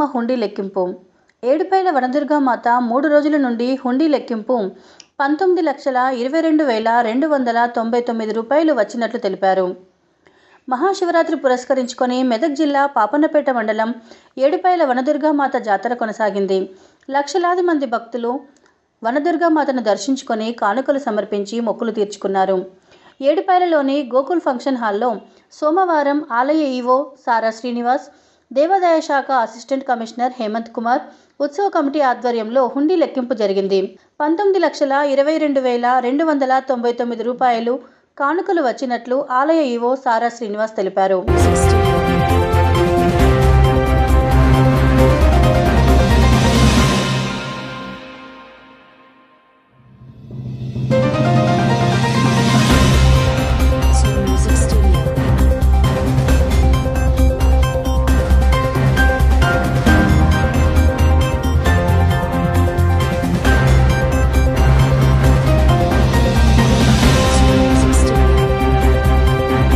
హుండీ లెక్కింపు ఏడుపైల వనదుర్గామాత మూడు రోజుల నుండి హుండీ లెక్కింపు పంతొమ్మిది లక్షల ఇరవై రెండు వేల రెండు వందల తొంభై తొమ్మిది రూపాయలు వచ్చినట్లు తెలిపారు మహాశివరాత్రి పురస్కరించుకొని మెదక్ జిల్లా పాపన్నపేట మండలం ఏడుపాయల వనదుర్గామాత జాతర కొనసాగింది లక్షలాది మంది భక్తులు వనదుర్గామాతను దర్శించుకొని కానుకలు సమర్పించి మొక్కులు తీర్చుకున్నారు ఏడుపాయలలోని గోకుల్ ఫంక్షన్ హాల్లో సోమవారం ఆలయ ఈవో సారా శ్రీనివాస్ దేవాదాయ శాఖ అసిస్టెంట్ కమిషనర్ హేమంత్ కుమార్ ఉత్సవ కమిటీ ఆధ్వర్యంలో హుండీ లెక్కింపు జరిగింది పంతొమ్మిది లక్షల ఇరవై రెండు వేల రెండు వందల తొంభై తొమ్మిది రూపాయలు కానుకలు వచ్చినట్లు ఆలయ ఈవో సారా శ్రీనివాస్ తెలిపారు Soul Music Studio. Soul Music Studio.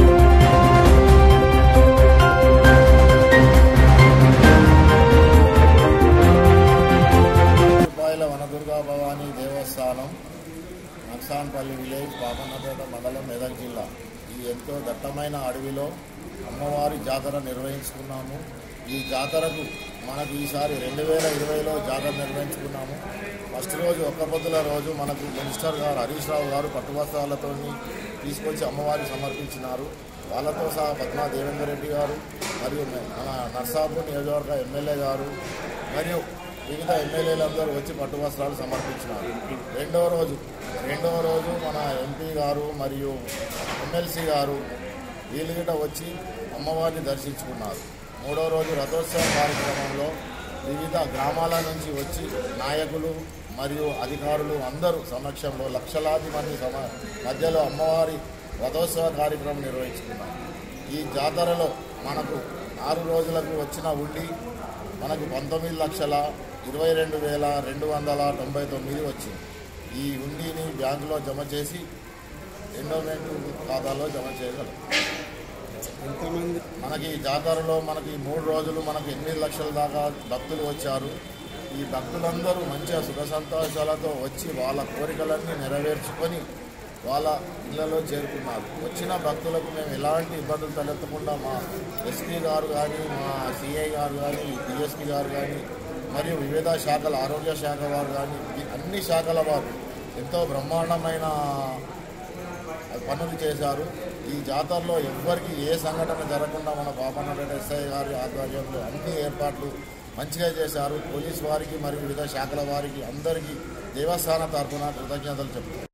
రూపాయల వనదుర్గా భవానీ దేవస్థానం నక్సాన్పల్లి విలేజ్ పాపన్నపేట మండలం మెదక్ జిల్లా ఈ ఎంతో దట్టమైన అడవిలో అమ్మవారి జాతర నిర్వహించుకున్నాము ఈ జాతరకు మనకు ఈసారి రెండు వేల ఇరవైలో జాతర నిర్వహించుకున్నాము ఫస్ట్ రోజు ఒక్క పొద్దుల రోజు మనకు మినిస్టర్ గారు హరీష్ రావు గారు పట్టువస్త్రాలతో తీసుకొచ్చి అమ్మవారికి సమర్పించినారు వాళ్ళతో సహా పద్మా దేవేందర్ రెడ్డి గారు మరియు మన నర్సాపూర్ నియోజకవర్గ ఎమ్మెల్యే గారు మరియు వివిధ ఎమ్మెల్యేలందరూ వచ్చి పట్టు వస్త్రాలు సమర్పించినారు రెండవ రోజు రెండవ రోజు మన ఎంపీ గారు మరియు ఎమ్మెల్సీ గారు వీళ్ళు గిట వచ్చి అమ్మవారిని దర్శించుకున్నారు మూడవ రోజు రథోత్సవ కార్యక్రమంలో వివిధ గ్రామాల నుంచి వచ్చి నాయకులు మరియు అధికారులు అందరూ సమక్షంలో లక్షలాది మంది సమ మధ్యలో అమ్మవారి రథోత్సవ కార్యక్రమం నిర్వహించుకున్నారు ఈ జాతరలో మనకు ఆరు రోజులకు వచ్చిన ఉండి మనకు పంతొమ్మిది లక్షల ఇరవై రెండు వేల రెండు వందల తొంభై తొమ్మిది వచ్చింది ఈ హుండీని బ్యాంకులో జమ చేసి ఎండోమెంట్ ఖాతాలో జమ చేయగలం మనకి ఈ జాతరలో మనకి మూడు రోజులు మనకి ఎనిమిది లక్షల దాకా భక్తులు వచ్చారు ఈ భక్తులందరూ మంచిగా సుఖ సంతోషాలతో వచ్చి వాళ్ళ కోరికలన్నీ నెరవేర్చుకొని వాళ్ళ ఇళ్లలో చేరుకున్నారు వచ్చిన భక్తులకు మేము ఎలాంటి ఇబ్బందులు తలెత్తకుండా మా ఎస్పీ గారు కానీ మా సిఐ గారు కానీ డిఎస్పీ గారు కానీ మరియు వివిధ శాఖల ఆరోగ్య శాఖ వారు కానీ ఈ అన్ని శాఖల వారు ఎంతో బ్రహ్మాండమైన పనులు చేశారు ఈ జాతరలో ఎవ్వరికి ఏ సంఘటన జరగకుండా మన పాపన్నపేట ఎస్ఐ గారి ఆధ్వర్యంలో అన్ని ఏర్పాట్లు మంచిగా చేశారు పోలీస్ వారికి మరియు వివిధ శాఖల వారికి అందరికీ దేవస్థాన తరఫున కృతజ్ఞతలు చెప్తారు